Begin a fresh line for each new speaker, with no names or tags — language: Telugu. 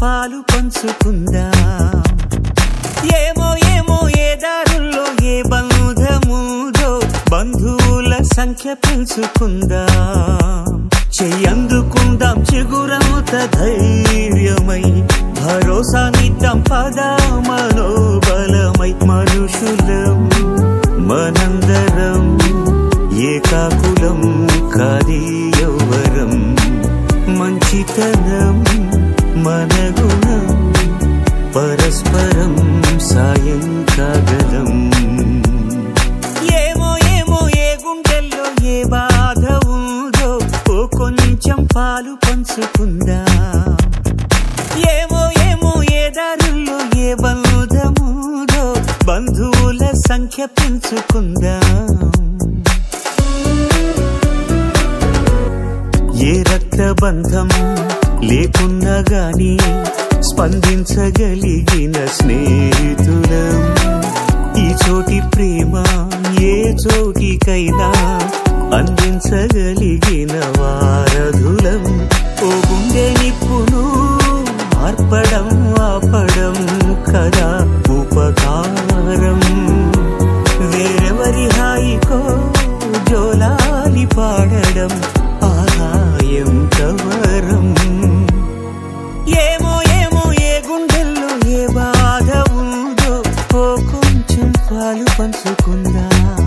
పాలు పంచుకుందాం ఏమో ఏమో ఏ దారుల్లో ఏ బంధముదో బంధువుల సంఖ్య పెంచుకుందాం చెయ్యందుకుందాం చిగురముత ధైర్యమై భరోసా నిద్దాం పదా మనోబలమై మనుషులం మనందరం ఏకాకులం కాది యౌవరం మంచితనం మన గుణం పరస్పరం సాయం కాగలం ఏమో ఏమో ఏ గుండెల్లో ఏ బాధ ఉందో ఓ కొంచెం పాలు పంచుకుందాం ఏమో ఏమో ఏ దారుల్లో ఏ బంధముదో బంధువుల సంఖ్య పెంచుకుందాం ఏ రక్త బంధం లేకున్నా గాని స్పందించగలిగిన స్నేహితులం ఈ చోటి ప్రేమ ఏ చోటికైనా అందించగలిగిన వారధులం ఓ గుండె నిప్పును ఆర్పడం ఆపడం కదా ఉపకారం వేరెవరి హాయికో జోలాలి పాడడం ఆహాయం కవరం ఏమో ఏమో ఏ గుండెల్లో ఏ బాధ ఉందో ఓ కొంచెం పాలు పంచుకుందా